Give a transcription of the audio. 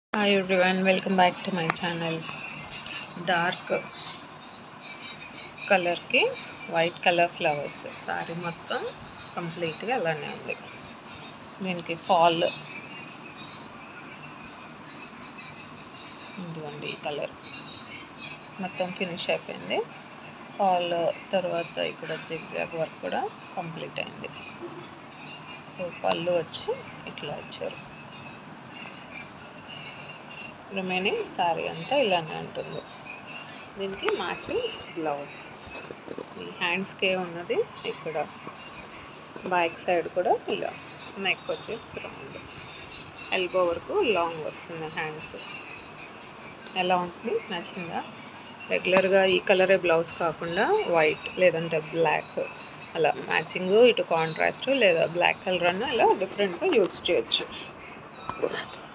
hi everyone welcome back to my channel dark కలర్కి white colour flowers sorry మొత్తం కంప్లీట్గా అలానే ఉంది దీనికి ఫాల్ ఇదిగోండి ఈ కలర్ మొత్తం ఫినిష్ అయిపోయింది ఫాల్ తర్వాత ఇక్కడ జిగ్ జాగ్ వర్క్ కూడా కంప్లీట్ అయింది సో పళ్ళు వచ్చి ఇట్లా వచ్చారు రిమైనింగ్ శారీ అంతా ఇలానే ఉంటుంది దీనికి మ్యాచింగ్ బ్లౌజ్ ఈ హ్యాండ్స్కే ఉన్నది ఇక్కడ బ్యాక్ సైడ్ కూడా ఇలా నెక్ వచ్చేసి రౌండ్ ఎల్బో వరకు లాంగ్ వస్తుంది హ్యాండ్స్ ఎలా ఉంటుంది నచ్చిందా రెగ్యులర్గా ఈ కలరే బ్లౌజ్ కాకుండా వైట్ లేదంటే బ్లాక్ అలా మ్యాచింగ్ ఇటు కాంట్రాస్ట్ లేదా బ్లాక్ కలర్ అన్న ఇలా డిఫరెంట్గా యూస్ చేయొచ్చు